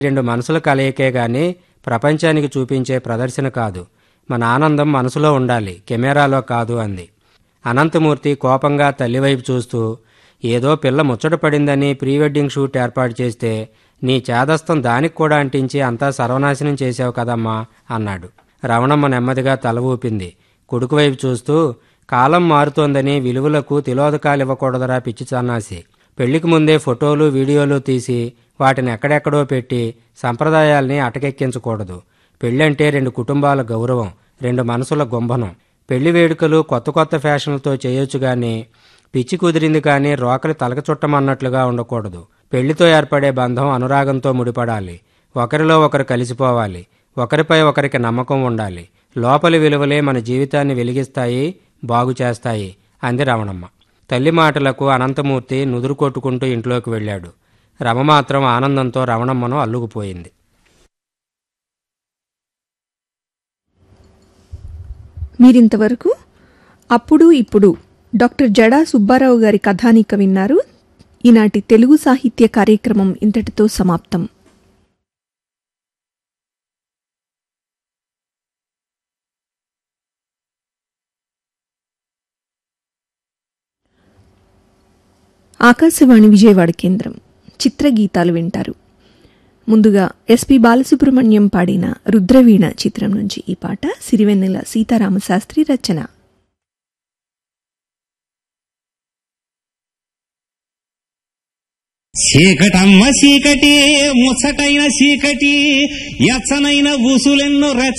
రెండు మనసుల కలయికే గాని ప్రపంచానికి చూపించే ప్రదర్శన కాదు మన ఆనందం మనసులో ఉండాలి కెమెరాలో కాదు అంది అనంతమూర్తి కోపంగా తల్లివైపు చూస్తూ ఏదో పిల్ల ముచ్చట పడిందని ప్రీ వెడ్డింగ్ షూట్ ఏర్పాటు చేస్తే నీ చేదస్తం దానికి కూడా అంటించి అంతా సర్వనాశనం చేశావు కదమ్మా అన్నాడు రవణమ్మ నెమ్మదిగా తల ఊపింది కొడుకువైపు చూస్తూ కాలం మారుతోందని విలువలకు తిలోదకాలు ఇవ్వకూడదరా పిచ్చి సన్నాసి పెళ్లికి ముందే ఫోటోలు వీడియోలు తీసి వాటిని ఎక్కడెక్కడో పెట్టి సంప్రదాయాల్ని అటకెక్కించకూడదు పెళ్ళంటే రెండు కుటుంబాల గౌరవం రెండు మనసుల గుంభనం పెళ్లి వేడుకలు కొత్త కొత్త ఫ్యాషన్లతో చేయొచ్చు గాని పిచ్చి కుదిరింది కానీ రోకలి తలక చుట్టమన్నట్లుగా ఉండకూడదు పెళ్లితో ఏర్పడే బంధం అనురాగంతో ముడిపడాలి ఒకరిలో ఒకరు కలిసిపోవాలి ఒకరిపై ఒకరికి నమ్మకం ఉండాలి లోపలి విలువలే మన జీవితాన్ని వెలిగిస్తాయి బాగు చేస్తాయి అంది రమణమ్మ తల్లి మాటలకు అనంతమూర్తి నుదురు కొట్టుకుంటూ ఇంట్లోకి వెళ్ళాడు రమ మాత్రం ఆనందంతో రమణమ్మను అల్లుకుపోయింది మీరింతవరకు అప్పుడు ఇప్పుడు డాక్టర్ జడా సుబ్బారావు గారి కథానిక విన్నారు ఈనాటి తెలుగు సాహిత్య కార్యక్రమం ఇంతటితో సమాప్తం ఆకాశవాణి విజయవాడ కేంద్రం చిత్రగీతాలు వింటారు ముందుగా ఎస్పి బాలసుబ్రహ్మణ్యం పాడిన రుద్రవీణ చిత్రం నుంచి ఈ పాట సిరివెన్నెల సీతారామశాస్త్రి రచన చీకటమ్మ చీకటి ముచ్చటైన చీకటి ఎచ్చనైన ఊసులెన్నో రెచ్చ